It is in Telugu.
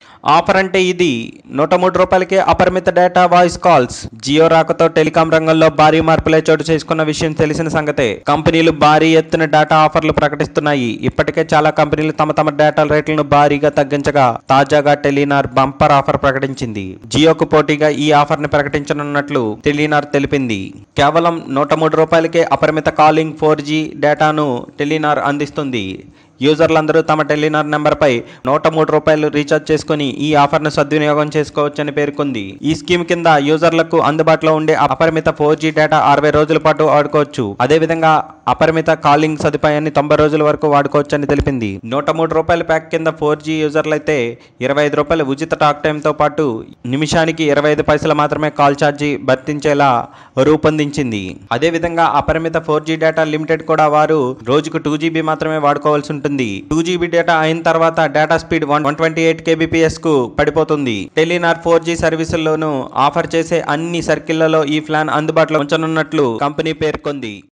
ఆఫర్ అంటే ఇది నూట మూడు రూపాయలకే అపరిమిత డేటా వాయిస్ కాల్స్ జియో రాకతో టెలికాం రంగంలో భారీ మార్పులే చోటు చేసుకున్న విషయం తెలిసిన సంగతే కంపెనీలు భారీ ఎత్తున డేటా ఆఫర్లు ప్రకటిస్తున్నాయి ఇప్పటికే చాలా కంపెనీలు తమ తమ డేటా రేట్లను భారీగా తగ్గించగా తాజాగా టెలినార్ బంపర్ ఆఫర్ ప్రకటించింది జియోకు పోటీగా ఈ ఆఫర్ ని ప్రకటించనున్నట్లు టెలినార్ తెలిపింది కేవలం నూట మూడు రూపాయలకే అపరిమిత కాలింగ్ ఫోర్ జీ డేటాను టెలినార్ అందిస్తుంది యూజర్లందరూ తమ టెలినార్ నెంబర్పై నూట మూడు రూపాయలు రీఛార్జ్ చేసుకుని ఈ ఆఫర్ను సద్వినియోగం చేసుకోవచ్చని పేర్కొంది ఈ స్కీమ్ కింద యూజర్లకు అందుబాటులో ఉండే అపరిమిత ఫోర్ జీ డేటా అరవై రోజుల పాటు వాడుకోవచ్చు అదేవిధంగా అపరిమిత కాలింగ్ సదుపాయాన్ని తొంభై రోజుల వరకు వాడుకోవచ్చని తెలిపింది నూట మూడు రూపాయల ప్యాక్ కింద ఫోర్ జీ యూజర్లైతే ఇరవై ఐదు రూపాయల ఉచిత టాక్ టైంతో పాటు నిమిషానికి ఇరవై ఐదు పైసలు మాత్రమే కాల్ ఛార్జీ భర్తించేలా రూపొందించింది అదేవిధంగా అపరిమిత ఫోర్ జీ డేటా లిమిటెడ్ కూడా వారు రోజుకు టూ జీబీ మాత్రమే వాడుకోవాల్సి ఉంటుంది టూ జీబీ డేటా అయిన తర్వాత data speed one one twenty eight kbps కు పడిపోతుంది టెలినార్ ఫోర్ జీ సర్వీసుల్లోనూ ఆఫర్ చేసే అన్ని సర్కిళ్లలో ఈ ప్లాన్ అందుబాటులో ఉంచనున్నట్లు కంపెనీ పేర్కొంది